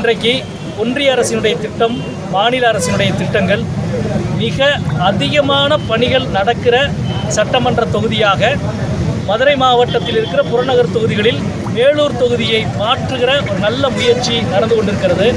இன்றைக்கு ஒன்றிய அரசினுடைய திட்டம் மாநில அரசினுடைய திட்டங்கள் மிக அதிகமான பணிகள் நடக்கிற சட்டமன்ற தொகுதியாக மதுரை மாவட்டத்தில் இருக்கிற புறநகர் தொகுதிகளில் மேலூர் தொகுதியை மாற்றுகிற ஒரு நல்ல முயற்சி நடந்து கொண்டிருக்கிறது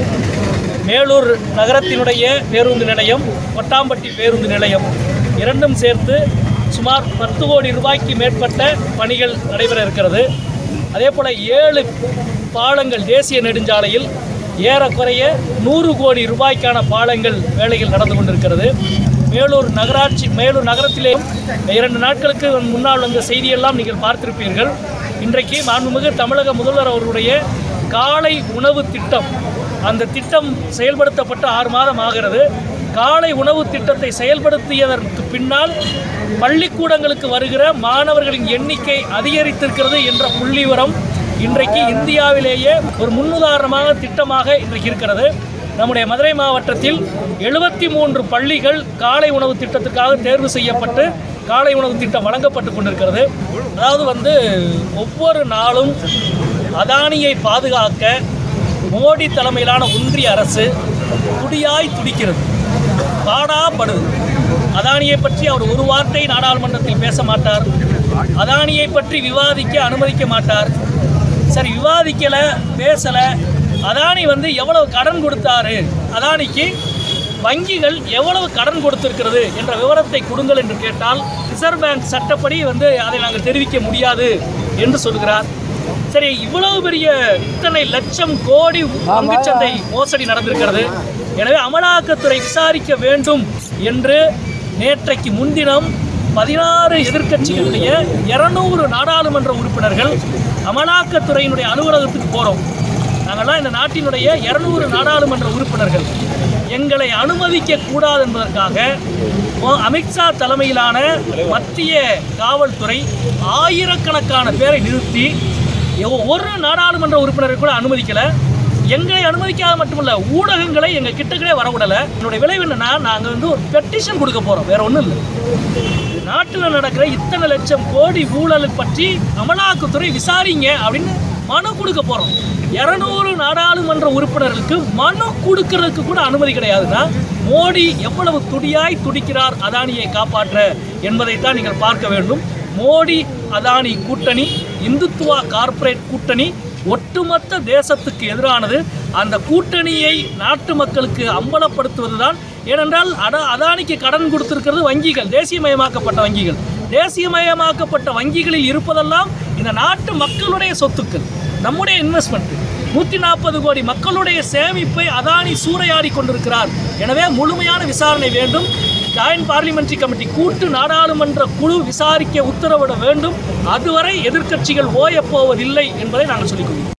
மேலூர் நகரத்தினுடைய பேருந்து நிலையம் கொட்டாம்பட்டி பேருந்து நிலையம் இரண்டும் சேர்த்து சுமார் பத்து கோடி ரூபாய்க்கு மேற்பட்ட பணிகள் நடைபெற இருக்கிறது அதே போல் ஏழு பாலங்கள் தேசிய நெடுஞ்சாலையில் ஏறக்குறைய நூறு கோடி ரூபாய்க்கான பாலங்கள் வேலைகள் நடந்து கொண்டிருக்கிறது மேலூர் நகராட்சி மேலூர் நகரத்திலே இரண்டு நாட்களுக்கு முன்னால் வந்த செய்தியெல்லாம் நீங்கள் பார்த்திருப்பீர்கள் இன்றைக்கு மாண்புமிகு தமிழக முதல்வர் அவர்களுடைய காலை உணவு திட்டம் அந்த திட்டம் செயல்படுத்தப்பட்டு ஆறு மாதம் ஆகிறது காலை உணவு திட்டத்தை செயல்படுத்தியதற்கு பின்னால் பள்ளிக்கூடங்களுக்கு வருகிற மாணவர்களின் எண்ணிக்கை அதிகரித்திருக்கிறது என்ற புள்ளிவரம் இன்றைக்கு இந்தியாவிலேயே ஒரு முன்னுதாரணமாக திட்டமாக இன்றைக்கு இருக்கிறது நம்முடைய மதுரை மாவட்டத்தில் எழுபத்தி மூன்று பள்ளிகள் காலை உணவு திட்டத்திற்காக தேர்வு செய்யப்பட்டு காலை உணவு திட்டம் வழங்கப்பட்டு கொண்டிருக்கிறது அதாவது வந்து ஒவ்வொரு நாளும் அதானியை பாதுகாக்க மோடி தலைமையிலான ஒன்றிய அரசு துடியாய் துடிக்கிறது பாடாப்படுது அதானியை பற்றி அவர் ஒரு வார்த்தை நாடாளுமன்றத்தில் பேச மாட்டார் அதானியை பற்றி விவாதிக்க அனுமதிக்க மாட்டார் சரி விவாதிக்கல பேசல அதானி வந்து எவ்வளவு கடன் கொடுத்தாரு அதானிக்கு வங்கிகள் எவ்வளவு கடன் கொடுத்திருக்கிறது என்ற விவரத்தை கொடுங்கள் என்று கேட்டால் ரிசர்வ் பேங்க் சட்டப்படி வந்து அதை நாங்கள் தெரிவிக்க முடியாது என்று சொல்கிறார் சரி இவ்வளவு பெரிய இத்தனை லட்சம் கோடி பங்குச்சந்தை மோசடி நடந்திருக்கிறது எனவே அமலாக்கத்துறை விசாரிக்க வேண்டும் என்று நேற்றைக்கு முன்தினம் பதினாறு எதிர்க்கட்சிகளுடைய இருநூறு நாடாளுமன்ற உறுப்பினர்கள் அமலாக்கத்துறையினுடைய அலுவலகத்துக்கு போகிறோம் நாங்கள்லாம் இந்த நாட்டினுடைய இருநூறு நாடாளுமன்ற உறுப்பினர்கள் எங்களை அனுமதிக்க கூடாது என்பதற்காக மோ- அமித்ஷா தலைமையிலான மத்திய காவல்துறை ஆயிரக்கணக்கான பேரை நிறுத்தி எவ்- ஒரு நாடாளுமன்ற உறுப்பினரை கூட அனுமதிக்கல எங்களை அனுமதிக்காத மட்டுமல்ல ஊடகங்களை எங்க கிட்டக்கே வரவிடல என்னுடைய விளைவு என்னன்னா நாங்க வந்து ஒரு பெட்டிஷன் கொடுக்க போறோம் வேற ஒண்ணும் இல்லை நாட்டில் நடக்கிற இத்தனை லட்சம் கோடி ஊழல் பற்றி அமலாக்கத்துறை விசாரிங்க அப்படின்னு மனு கொடுக்க போறோம் இருநூறு நாடாளுமன்ற உறுப்பினர்களுக்கு மனு கொடுக்கறதுக்கு கூட அனுமதி கிடையாதுன்னா மோடி எவ்வளவு துடியாய் துடிக்கிறார் அதானியை காப்பாற்ற என்பதைத்தான் நீங்கள் பார்க்க வேண்டும் மோடி அதானி கூட்டணி இந்துத்துவா கார்ப்பரேட் கூட்டணி ஒட்டுமொத்த தேசத்துக்கு எதிரானது அந்த கூட்டணியை நாட்டு மக்களுக்கு அம்பலப்படுத்துவதுதான் ஏனென்றால் அட அதானிக்கு கடன் கொடுத்திருக்கிறது வங்கிகள் தேசியமயமாக்கப்பட்ட வங்கிகள் தேசியமயமாக்கப்பட்ட வங்கிகளில் இருப்பதெல்லாம் இந்த நாட்டு மக்களுடைய சொத்துக்கள் நம்முடைய இன்வெஸ்ட்மெண்ட் நூற்றி நாற்பது கோடி மக்களுடைய சேமிப்பை அதானி சூறையாடி கொண்டிருக்கிறார் எனவே முழுமையான விசாரணை வேண்டும் ஜாயின்ட் பார்லிமெண்டரி கமிட்டி கூட்டு நாடாளுமன்ற குழு விசாரிக்க உத்தரவிட வேண்டும் அதுவரை எதிர்க்கட்சிகள் ஓயப் போவதில்லை என்பதை நாங்கள் சொல்லிக் கொள்கிறோம்